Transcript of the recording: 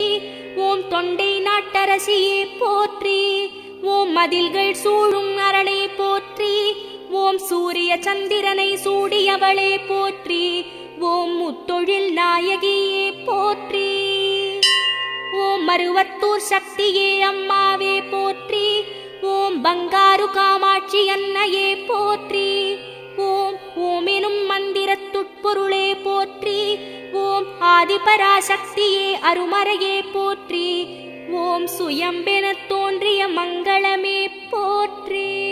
ஓம் தொண்டை நாட்டரசியே போற்றி ஓம் மதில்கள் சூழும் அரணே போற்றி ஓம் சூரிய சந்திரனை சூடியவளே போற்றி ஓம் முத்தொழில் நாயகியே போற்றி ஓம் மருவத்தூர் சக்தியே அம்மாவே போற்றி ஓம் பங்காரு காமாட்சி அன்னையே போற்றி ஓம் ஓம் எனும் மந்திரத்துட்பொருளே போற்றி ஓம் ஆதிபராசக்தியே அருமறையே போற்றி ஓம் சுயம்பெனத் தோன்றிய மங்களமே போற்றி